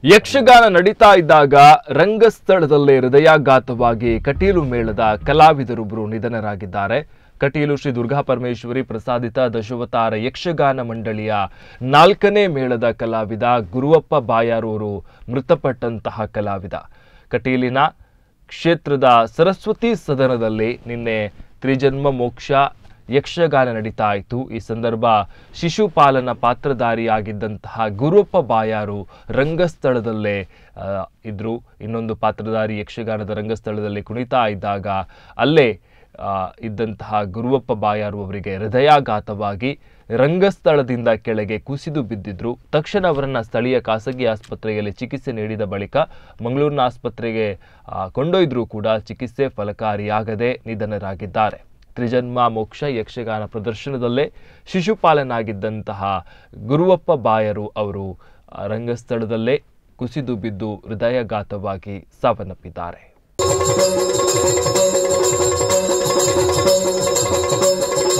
ಯಕ್ಷಗಾನ ನಡೀತಾ ಇದ್ದಾಗ ರಂಗಸ್ಥಳದಲ್ಲೇ ಹೃದಯಾಘಾತವಾಗಿ ಕಟೀಲು ಮೇಳದ ಕಲಾವಿದರೊಬ್ಬರು ನಿಧನರಾಗಿದ್ದಾರೆ ಕಟೀಲು ಶ್ರೀ ದುರ್ಗಾ ಪರಮೇಶ್ವರಿ ಪ್ರಸಾದಿತ ದಶವತಾರ ಯಕ್ಷಗಾನ ಮಂಡಳಿಯ ನಾಲ್ಕನೇ ಮೇಳದ ಕಲಾವಿದ ಗುರುವಪ್ಪ ಬಾಯಾರೂರು ಮೃತಪಟ್ಟಂತಹ ಕಲಾವಿದ ಕಟೀಲಿನ ಕ್ಷೇತ್ರದ ಸರಸ್ವತಿ ಸದನದಲ್ಲಿ ನಿನ್ನೆ ತ್ರಿಜನ್ಮ ಮೋಕ್ಷ ಯಕ್ಷಗಾನ ನಡೀತಾ ಇತ್ತು ಈ ಸಂದರ್ಭ ಶಿಶುಪಾಲನ ಪಾತ್ರಧಾರಿಯಾಗಿದ್ದಂತಹ ಗುರುಪ್ಪ ಬಾಯಾರು ರಂಗಸ್ಥಳದಲ್ಲೇ ಆ, ಇದ್ರು ಇನ್ನೊಂದು ಪಾತ್ರಧಾರಿ ಯಕ್ಷಗಾನದ ರಂಗಸ್ಥಳದಲ್ಲಿ ಕುಣಿತಾ ಇದ್ದಾಗ ಅಲ್ಲೇ ಆ, ಇದ್ದಂತಹ ಗುರುವಪ್ಪ ಬಾಯಾರು ಅವರಿಗೆ ಹೃದಯಾಘಾತವಾಗಿ ರಂಗಸ್ಥಳದಿಂದ ಕೆಳಗೆ ಕುಸಿದು ಬಿದ್ದಿದ್ರು ತಕ್ಷಣ ಅವರನ್ನ ಸ್ಥಳೀಯ ಖಾಸಗಿ ಆಸ್ಪತ್ರೆಯಲ್ಲಿ ಚಿಕಿತ್ಸೆ ನೀಡಿದ ಬಳಿಕ ಮಂಗಳೂರಿನ ಆಸ್ಪತ್ರೆಗೆ ಆ, ಕೊಂಡೊಯ್ದರೂ ಕೂಡ ಚಿಕಿತ್ಸೆ ಫಲಕಾರಿಯಾಗದೆ ನಿಧನರಾಗಿದ್ದಾರೆ ತ್ರಿಜನ್ಮ ಮೋಕ್ಷ ಯಕ್ಷಗಾನ ಪ್ರದರ್ಶನದಲ್ಲೇ ಶಿಶುಪಾಲನಾಗಿದ್ದಂತಹ ಗುರುವಪ್ಪ ಬಾಯರು ಅವರು ಆ, ರಂಗಸ್ಥಳದಲ್ಲೇ ಕುಸಿದು ಬಿದ್ದು ಹೃದಯಾಘಾತವಾಗಿ ಸಾವನ್ನಪ್ಪಿದ್ದಾರೆ